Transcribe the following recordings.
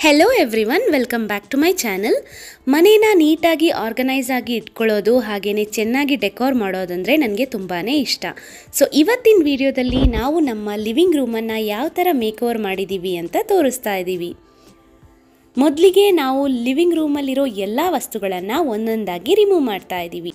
hello everyone welcome back to my channel ಮನೇನ ನೀಟಾಗಿ organise ಆಗಿ ಇಟ್ಕೊಳ್ಳೋದು ಹಾಗೆಯೇ ಚೆನ್ನಾಗಿ ಡೆಕೋರ್ ಮಾಡೋದಂದರೆ ನನಗೆ ತುಂಬಾ ಇಷ್ಟ ಸೊ ಇವತ್ತಿನ ವಿಡಿಯೋದಲ್ಲಿ ನಾವು ನಮ್ಮ ಲಿವಿಂಗ್ ರೂಮನ್ನು ಯಾವ ಥರ ಮೇಕ್ ಓವರ್ ಮಾಡಿದ್ದೀವಿ ಅಂತ ತೋರಿಸ್ತಾ ಇದ್ದೀವಿ ಮೊದಲಿಗೆ ನಾವು ಲಿವಿಂಗ್ ರೂಮಲ್ಲಿರೋ ಎಲ್ಲ ವಸ್ತುಗಳನ್ನು ಒಂದೊಂದಾಗಿ ರಿಮೂವ್ ಮಾಡ್ತಾ ಇದ್ದೀವಿ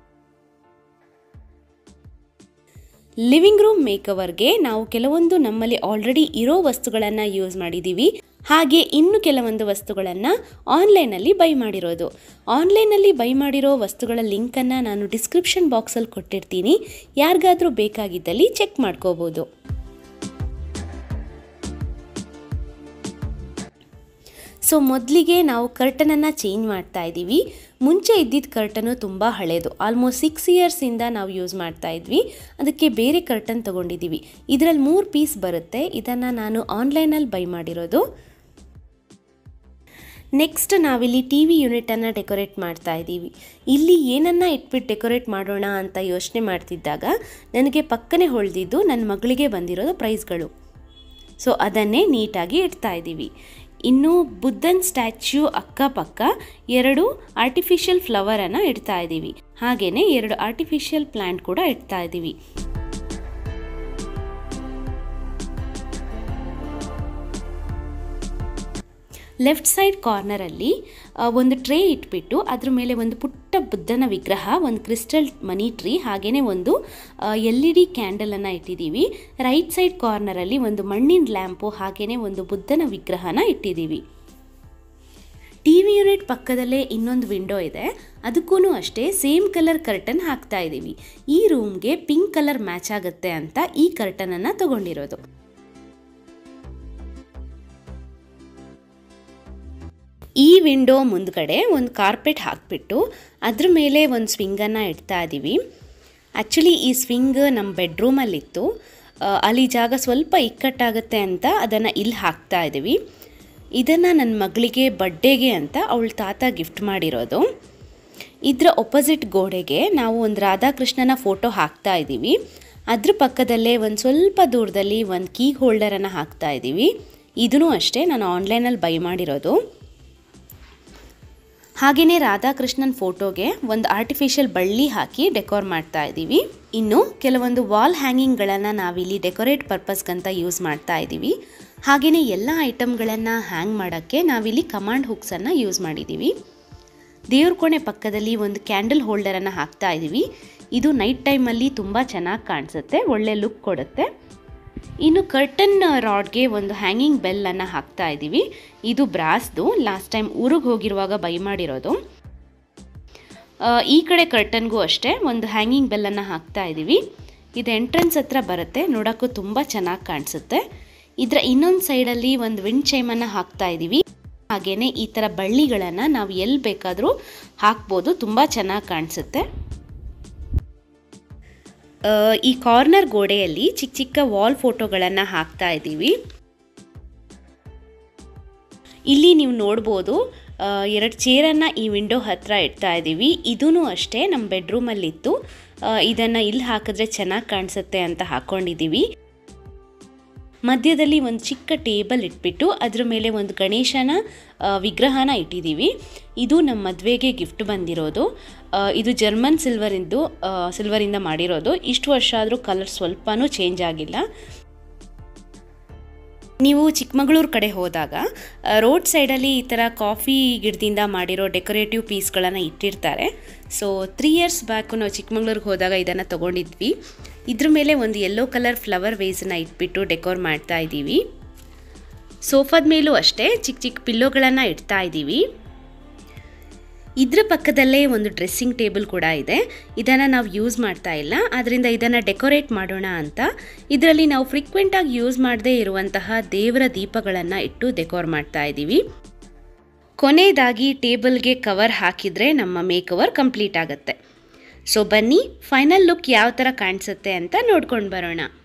ಲಿವಿಂಗ್ ರೂಮ್ ಮೇಕವರ್ಗೆ ನಾವು ಕೆಲವೊಂದು ನಮ್ಮಲ್ಲಿ ಆಲ್ರೆಡಿ ಇರೋ ವಸ್ತುಗಳನ್ನು ಯೂಸ್ ಮಾಡಿದ್ದೀವಿ ಹಾಗೆ ಇನ್ನು ಕೆಲವೊಂದು ವಸ್ತುಗಳನ್ನು ಆನ್ಲೈನಲ್ಲಿ ಬೈ ಮಾಡಿರೋದು ಆನ್ಲೈನಲ್ಲಿ ಬೈ ಮಾಡಿರೋ ವಸ್ತುಗಳ ಲಿಂಕನ್ನು ನಾನು ಡಿಸ್ಕ್ರಿಪ್ಷನ್ ಬಾಕ್ಸಲ್ಲಿ ಕೊಟ್ಟಿರ್ತೀನಿ ಯಾರಿಗಾದರೂ ಬೇಕಾಗಿದ್ದಲ್ಲಿ ಚೆಕ್ ಮಾಡ್ಕೋಬೋದು ಸೊ ಮೊದಲಿಗೆ ನಾವು ಕರ್ಟನನ್ನು ಚೇಂಜ್ ಮಾಡ್ತಾ ಇದ್ದೀವಿ ಮುಂಚೆ ಇದ್ದಿದ್ದ ಕರ್ಟನು ತುಂಬ ಹಳೇದು ಆಲ್ಮೋಸ್ಟ್ ಸಿಕ್ಸ್ ಇಯರ್ಸಿಂದ ನಾವು ಯೂಸ್ ಮಾಡ್ತಾ ಇದ್ವಿ ಅದಕ್ಕೆ ಬೇರೆ ಕರ್ಟನ್ ತೊಗೊಂಡಿದ್ದೀವಿ ಇದರಲ್ಲಿ ಮೂರು ಪೀಸ್ ಬರುತ್ತೆ ಇದನ್ನು ನಾನು ಆನ್ಲೈನಲ್ಲಿ ಬೈ ಮಾಡಿರೋದು ನೆಕ್ಸ್ಟ್ ನಾವಿಲ್ಲಿ ಟಿ ವಿ ಯೂನಿಟನ್ನು ಡೆಕೋರೇಟ್ ಮಾಡ್ತಾ ಇದ್ದೀವಿ ಇಲ್ಲಿ ಏನನ್ನ ಇಟ್ಬಿಟ್ಟು ಡೆಕೋರೇಟ್ ಮಾಡೋಣ ಅಂತ ಯೋಚನೆ ಮಾಡ್ತಿದ್ದಾಗ ನನಗೆ ಪಕ್ಕನೆ ಹೊಳೆದಿದ್ದು ನನ್ನ ಮಗಳಿಗೆ ಬಂದಿರೋದು ಪ್ರೈಸ್ಗಳು ಸೊ ಅದನ್ನೇ ನೀಟಾಗಿ ಇಡ್ತಾ ಇದ್ದೀವಿ ಇನ್ನು ಬುದ್ಧನ್ ಸ್ಟ್ಯಾಚ್ಯೂ ಅಕ್ಕಪಕ್ಕ ಎರಡು ಆರ್ಟಿಫಿಷಿಯಲ್ ಫ್ಲವರನ್ನು ಇಡ್ತಾ ಇದ್ದೀವಿ ಹಾಗೆಯೇ ಎರಡು ಆರ್ಟಿಫಿಷಿಯಲ್ ಪ್ಲ್ಯಾಂಟ್ ಕೂಡ ಇಡ್ತಾ ಇದ್ದೀವಿ ಲೆಫ್ಟ್ ಸೈಡ್ ಕಾರ್ನರಲ್ಲಿ ಒಂದು ಟ್ರೇ ಇಟ್ಬಿಟ್ಟು ಅದ್ರ ಮೇಲೆ ಒಂದು ಪುಟ್ಟ ಬುದ್ಧನ ವಿಗ್ರಹ ಒಂದು ಕ್ರಿಸ್ಟಲ್ ಮನಿ ಟ್ರೀ ಹಾಗೆಯೇ ಒಂದು ಎಲ್ ಇ ಡಿ ಕ್ಯಾಂಡಲನ್ನು ಇಟ್ಟಿದ್ದೀವಿ ರೈಟ್ ಸೈಡ್ ಕಾರ್ನರಲ್ಲಿ ಒಂದು ಮಣ್ಣಿನ ಲ್ಯಾಂಪು ಹಾಗೆಯೇ ಒಂದು ಬುದ್ಧನ ವಿಗ್ರಹನ ಇಟ್ಟಿದ್ದೀವಿ ಟಿ ವಿ ಯೂನಿಟ್ ಪಕ್ಕದಲ್ಲೇ ಇನ್ನೊಂದು ವಿಂಡೋ ಇದೆ ಅದಕ್ಕೂ ಅಷ್ಟೇ ಸೇಮ್ ಕಲರ್ ಕರ್ಟನ್ ಹಾಕ್ತಾ ಇದ್ದೀವಿ ಈ ರೂಮ್ಗೆ ಪಿಂಕ್ ಕಲರ್ ಮ್ಯಾಚ್ ಆಗುತ್ತೆ ಅಂತ ಈ ಕರ್ಟನನ್ನು ತಗೊಂಡಿರೋದು ಈ ವಿಂಡೋ ಮುಂದ್ಗಡೆ ಒಂದು ಕಾರ್ಪೆಟ್ ಹಾಕಿಬಿಟ್ಟು ಅದ್ರ ಮೇಲೆ ಒಂದು ಸ್ವಿಂಗನ್ನು ಇಡ್ತಾ ಇದ್ದೀವಿ ಆ್ಯಕ್ಚುಲಿ ಈ ಸ್ವಿಂಗ್ ನಮ್ಮ ಬೆಡ್ರೂಮಲ್ಲಿತ್ತು ಅಲ್ಲಿ ಜಾಗ ಸ್ವಲ್ಪ ಇಕ್ಕಟ್ಟಾಗುತ್ತೆ ಅಂತ ಅದನ್ನು ಇಲ್ಲಿ ಹಾಕ್ತಾ ಇದ್ದೀವಿ ಇದನ್ನು ನನ್ನ ಮಗಳಿಗೆ ಬಡ್ಡೆಗೆ ಅಂತ ಅವಳ ತಾತ ಗಿಫ್ಟ್ ಮಾಡಿರೋದು ಇದರ ಒಪೋಸಿಟ್ ಗೋಡೆಗೆ ನಾವು ಒಂದು ರಾಧಾಕೃಷ್ಣನ ಫೋಟೋ ಹಾಕ್ತಾ ಇದ್ದೀವಿ ಅದ್ರ ಪಕ್ಕದಲ್ಲೇ ಒಂದು ಸ್ವಲ್ಪ ದೂರದಲ್ಲಿ ಒಂದು ಕೀ ಹೋಲ್ಡರನ್ನು ಹಾಕ್ತಾ ಇದ್ದೀವಿ ಇದೂ ಅಷ್ಟೇ ನಾನು ಆನ್ಲೈನಲ್ಲಿ ಬೈ ಮಾಡಿರೋದು ಹಾಗೆಯೇ ರಾಧಾಕೃಷ್ಣನ್ ಫೋಟೋಗೆ ಒಂದು ಆರ್ಟಿಫಿಷಿಯಲ್ ಬಳ್ಳಿ ಹಾಕಿ ಡೆಕೋರ್ ಮಾಡ್ತಾ ಇದ್ದೀವಿ ಇನ್ನು ಕೆಲವೊಂದು ವಾಲ್ ಹ್ಯಾಂಗಿಂಗ್ಗಳನ್ನು ನಾವಿಲ್ಲಿ ಡೆಕೋರೇಟ್ ಪರ್ಪಸ್ಗಂತ ಯೂಸ್ ಮಾಡ್ತಾ ಇದ್ದೀವಿ ಹಾಗೆಯೇ ಎಲ್ಲ ಐಟಮ್ಗಳನ್ನು ಹ್ಯಾಂಗ್ ಮಾಡೋಕ್ಕೆ ನಾವಿಲ್ಲಿ ಕಮಾಂಡ್ ಹುಕ್ಸನ್ನು ಯೂಸ್ ಮಾಡಿದ್ದೀವಿ ದೇವ್ರ ಕೋಣೆ ಪಕ್ಕದಲ್ಲಿ ಒಂದು ಕ್ಯಾಂಡಲ್ ಹೋಲ್ಡರನ್ನು ಹಾಕ್ತಾ ಇದ್ದೀವಿ ಇದು ನೈಟ್ ಟೈಮಲ್ಲಿ ತುಂಬ ಚೆನ್ನಾಗಿ ಕಾಣಿಸುತ್ತೆ ಒಳ್ಳೆ ಲುಕ್ ಕೊಡುತ್ತೆ ಇನ್ನು ಕರ್ಟನ್ ರಾಡ್ಗೆ ಒಂದು ಹ್ಯಾಂಗಿಂಗ್ ಬೆಲ್ಲನ್ನು ಹಾಕ್ತಾ ಇದ್ದೀವಿ ಇದು ಬ್ರಾಸ್ದು ಲಾಸ್ಟ್ ಟೈಮ್ ಊರಿಗೆ ಹೋಗಿರುವಾಗ ಬೈ ಮಾಡಿರೋದು ಈ ಕಡೆ ಕರ್ಟನ್ಗೂ ಅಷ್ಟೇ ಒಂದು ಹ್ಯಾಂಗಿಂಗ್ ಬೆಲ್ಲನ್ನು ಹಾಕ್ತಾ ಇದ್ದೀವಿ ಇದು ಎಂಟ್ರೆನ್ಸ್ ಹತ್ರ ಬರುತ್ತೆ ನೋಡೋಕ್ಕೂ ತುಂಬ ಚೆನ್ನಾಗಿ ಕಾಣಿಸುತ್ತೆ ಇದರ ಇನ್ನೊಂದು ಸೈಡಲ್ಲಿ ಒಂದು ವಿಂಡ್ ಚೈಮನ್ನು ಹಾಕ್ತಾ ಇದ್ದೀವಿ ಹಾಗೆಯೇ ಈ ಥರ ಬಳ್ಳಿಗಳನ್ನು ನಾವು ಎಲ್ಲಿ ಬೇಕಾದರೂ ಹಾಕ್ಬೋದು ತುಂಬ ಚೆನ್ನಾಗಿ ಕಾಣಿಸುತ್ತೆ ಈ ಕಾರ್ನರ್ ಗೋಡೆಯಲ್ಲಿ ಚಿಕ್ಕ ಚಿಕ್ಕ ವಾಲ್ ಫೋಟೋಗಳನ್ನು ಹಾಕ್ತಾ ಇದ್ದೀವಿ ಇಲ್ಲಿ ನೀವು ನೋಡ್ಬೋದು ಎರಡು ಚೇರನ್ನು ಈ ವಿಂಡೋ ಹತ್ರ ಇಡ್ತಾ ಇದ್ದೀವಿ ಇದೂ ಅಷ್ಟೇ ನಮ್ಮ ಬೆಡ್ರೂಮಲ್ಲಿತ್ತು ಇದನ್ನು ಇಲ್ಲಿ ಹಾಕಿದ್ರೆ ಚೆನ್ನಾಗಿ ಕಾಣಿಸುತ್ತೆ ಅಂತ ಹಾಕ್ಕೊಂಡಿದ್ದೀವಿ ಮಧ್ಯದಲ್ಲಿ ಒಂದು ಚಿಕ್ಕ ಟೇಬಲ್ ಇಟ್ಬಿಟ್ಟು ಅದ್ರ ಮೇಲೆ ಒಂದು ಗಣೇಶನ ವಿಗ್ರಹನ ಇಟ್ಟಿದ್ದೀವಿ ಇದು ನಮ್ಮ ಮದುವೆಗೆ ಗಿಫ್ಟ್ ಬಂದಿರೋದು ಇದು ಜರ್ಮನ್ ಸಿಲ್ವರಿಂದು ಸಿಲ್ವರಿಂದ ಮಾಡಿರೋದು ಇಷ್ಟು ವರ್ಷ ಆದರೂ ಕಲರ್ ಸ್ವಲ್ಪನೂ ಚೇಂಜ್ ಆಗಿಲ್ಲ ನೀವು ಚಿಕ್ಕಮಗಳೂರು ಕಡೆ ಹೋದಾಗ ರೋಡ್ ಸೈಡಲ್ಲಿ ಈ ಥರ ಕಾಫಿ ಗಿಡದಿಂದ ಮಾಡಿರೋ ಡೆಕೋರೇಟಿವ್ ಪೀಸ್ಗಳನ್ನು ಇಟ್ಟಿರ್ತಾರೆ ಸೊ ತ್ರೀ ಇಯರ್ಸ್ ಬ್ಯಾಕು ನಾವು ಚಿಕ್ಕಮಗಳೂರಿಗೆ ಹೋದಾಗ ಇದನ್ನು ತೊಗೊಂಡಿದ್ವಿ ಇದ್ರ ಮೇಲೆ ಒಂದು ಯೆಲ್ಲೋ ಕಲರ್ ಫ್ಲವರ್ ವೇಸನ್ನು ಇಟ್ಬಿಟ್ಟು ಡೆಕೋರ್ ಮಾಡ್ತಾ ಇದ್ದೀವಿ ಸೋಫಾದ ಮೇಲೂ ಅಷ್ಟೇ ಚಿಕ್ಕ ಚಿಕ್ಕ ಪಿಲ್ಲೋಗಳನ್ನು ಇಡ್ತಾ ಇದ್ದೀವಿ ಇದ್ರ ಪಕ್ಕದಲ್ಲೇ ಒಂದು ಡ್ರೆಸ್ಸಿಂಗ್ ಟೇಬಲ್ ಕೂಡ ಇದೆ ಇದನ್ನು ನಾವು ಯೂಸ್ ಮಾಡ್ತಾ ಇಲ್ಲ ಆದ್ದರಿಂದ ಇದನ್ನು ಡೆಕೋರೇಟ್ ಮಾಡೋಣ ಅಂತ ಇದರಲ್ಲಿ ನಾವು ಫ್ರೀಕ್ವೆಂಟಾಗಿ ಯೂಸ್ ಮಾಡದೇ ಇರುವಂತಹ ದೇವರ ದೀಪಗಳನ್ನು ಇಟ್ಟು ಡೆಕೋರ್ ಮಾಡ್ತಾ ಇದ್ದೀವಿ ಕೊನೆಯದಾಗಿ ಟೇಬಲ್ಗೆ ಕವರ್ ಹಾಕಿದರೆ ನಮ್ಮ ಮೇಕವರ್ ಕಂಪ್ಲೀಟ್ ಆಗುತ್ತೆ ಸೊ ಬನ್ನಿ ಫೈನಲ್ ಲುಕ್ ಯಾವ ಥರ ಕಾಣಿಸುತ್ತೆ ಅಂತ ನೋಡ್ಕೊಂಡು ಬರೋಣ